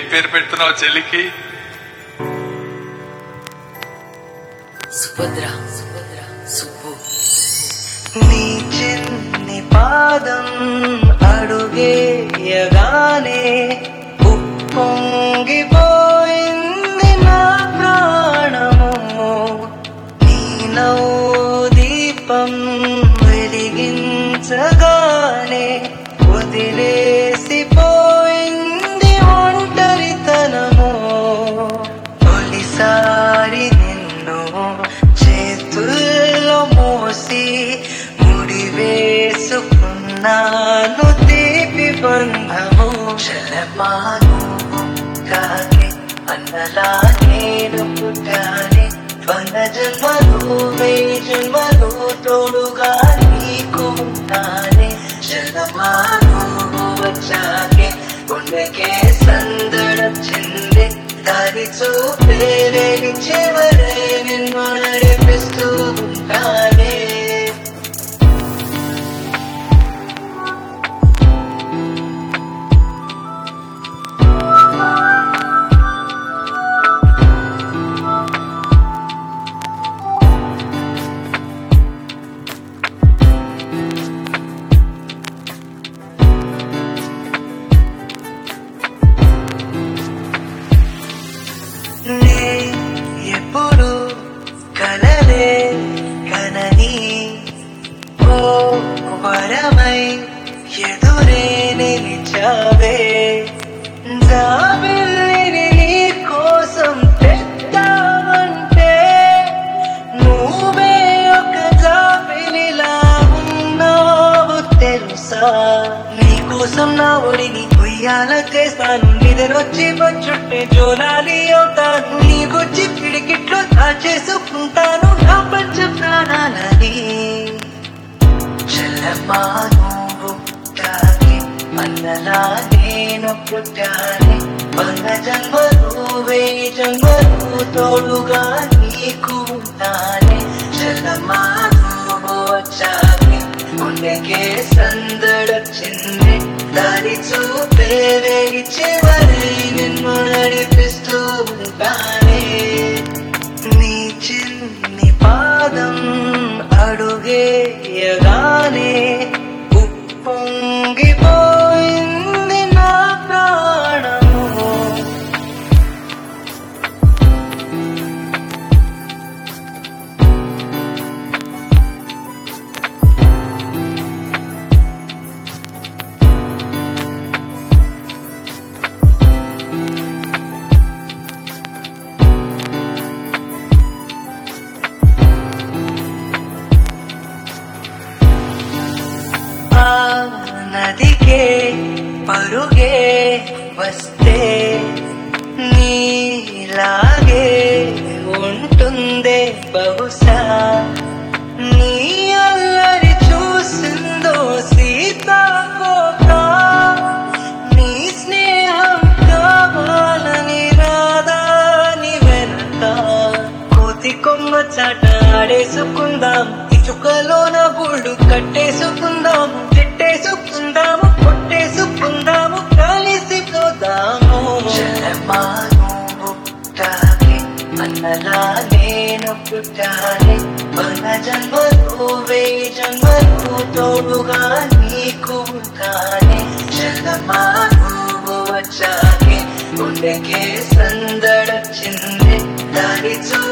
పేరు పెడుతున్నావు చెల్లికి సుభద్ర సుభద్ర సుబ్బు నీ చిన్ని పాదం అడుగేయగానే ఉప్పొంగిపోయింది నా ప్రాణము నీ నవ్వు దీపం వెలిగించగానే వదిలేసిపోయింది ఒంటరితనము తొలిసారి నిన్ను చేతుల్లో మోసి ముడి వేసుకున్నాను తీపి బంధము శలమాను కాకే అన్నలా నేను పుట్టానే వంద జన్మలు వెయ్యి జన్మలు తోడుగా నీకు ఉంటానే శలమాను వచ్చాకే గుండెకే సందడం చెంది దారి చూపే వేగి చివరే నిన్ను నడిపిస్తూ ఉంటానే నే ఎప్పుడు కలలే కనని ఓ వరమై ఎదురే నిలిచావే జాబిల్లిని నీ కోసం తెద్దామంటే నువ్వే ఒక జాబిలిలా ఉన్నావు తెలుసా నీకోసం నా ఒడిని ఉయ్యాల చేస్తాను నిద్రొచ్చి వచ్చుంటే జోలాలి అవుతాను నీ బుజ్జి పిడికిట్లో దాచేసుకుంటాను నా పంచ ప్రాణాలని చెల్లమ్మా నువ్వు పుట్టాలి అన్నలా నేను పుట్టాలి వంద జన్మలు వెయ్యి జన్మలు తోడుగా నీకు ఉంటానే చెల్లమ్మా నువ్వు వచ్చాలి గుండెకే సందడొచ్చింది దారి చూపే వేగి చివరి నిన్ను నడిపిస్తూ ఉంటానే నీ చిన్ని పాదం అడుగేయగానే ఉప్పొంగిపోయింది నా ప్రాణము ఆ నదికే పరుగే వస్తే నీలాగే ఉంటుందే బహుశా నీ అల్లరి చూసిందో సీతాకోక నీ స్నేహం కావాలని రాదాని వెనక కోతి కొమ్మ చాట ఆడేసుకుందాం ఇసుకలోన గూడు కట్టేసుకుందాం తిట్టేసుకుందాము కొట్టేసుకుందాము కలిసిపోదాము అన్నలా నేను పుట్టాలి మన జన్మలు వెయ్యి జన్మలు తోడుగా నీకు ఉంటానే చల్లమా నువ్వు వచ్చాకే గుండెకే సందడొచ్చింది దారి చూ